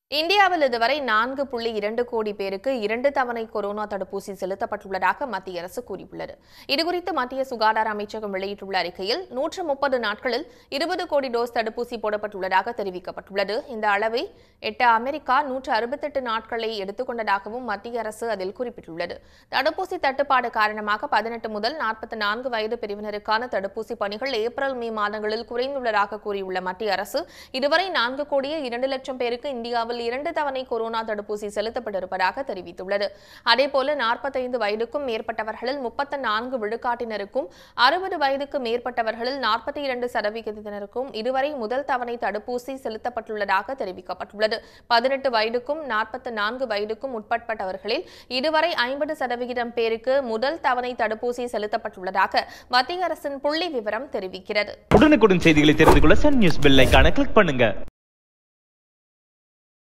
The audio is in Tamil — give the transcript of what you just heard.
இந்தியாவில் இதுவரை நான்கு புள்ளி இரண்டு கோடி பேருக்கு இரண்டு தவணை கொரோனா தடுப்பூசி செலுத்தப்பட்டுள்ளதாக மத்திய அரசு கூறியுள்ளது இதுகுறித்து மத்திய சுகாதார அமைச்சகம் வெளியிட்டுள்ள அறிக்கையில் நூற்று முப்பது நாட்களில் இருபது கோடி டோஸ் தடுப்பூசி போடப்பட்டுள்ளதாக தெரிவிக்கப்பட்டுள்ளது இந்த அளவை எட்ட அமெரிக்கா நூற்று அறுபத்தெட்டு நாட்களை எடுத்துக்கொண்டதாகவும் மத்திய அரசு அதில் குறிப்பிட்டுள்ளது தடுப்பூசி தட்டுப்பாடு காரணமாக பதினெட்டு முதல் நாற்பத்தி நான்கு வயது பிரிவினருக்கான தடுப்பூசி பணிகள் ஏப்ரல் மே மாதங்களில் குறைந்துள்ளதாக கூறியுள்ள மத்திய அரசு இதுவரை நான்கு கோடியே இரண்டு லட்சம் பேருக்கு இந்தியாவில் இரண்டு தவணை கொரோனா தடுப்பூசி செலுத்தப்பட்டிருப்பதாக தெரிவித்துள்ளது அதேபோல நாற்பத்தைந்து வயதுக்கும் மேற்பட்டவர்களில் முப்பத்தி நான்கு விழுக்காட்டினருக்கும் அறுபது வயதுக்கு மேற்பட்டவர்களில் நாற்பத்தி இரண்டு சதவிகிதத்தினருக்கும் இதுவரை முதல் தவணை தடுப்பூசி செலுத்தப்பட்டுள்ளதாக தெரிவிக்கப்பட்டுள்ளது பதினெட்டு வயதுக்கும் நாற்பத்தி நான்கு வயதுக்கும் உட்பட்டவர்களில் இதுவரை ஐம்பது சதவிகிதம் பேருக்கு முதல் தவணை தடுப்பூசி செலுத்தப்பட்டுள்ளதாக மத்திய அரசின் புள்ளி விவரம் தெரிவிக்கிறது உடனுக்குடன் செய்திகளை தெரிந்து கொள்ள சன் நியூஸ் பெல் ஐகானை கிளிக் பண்ணுங்க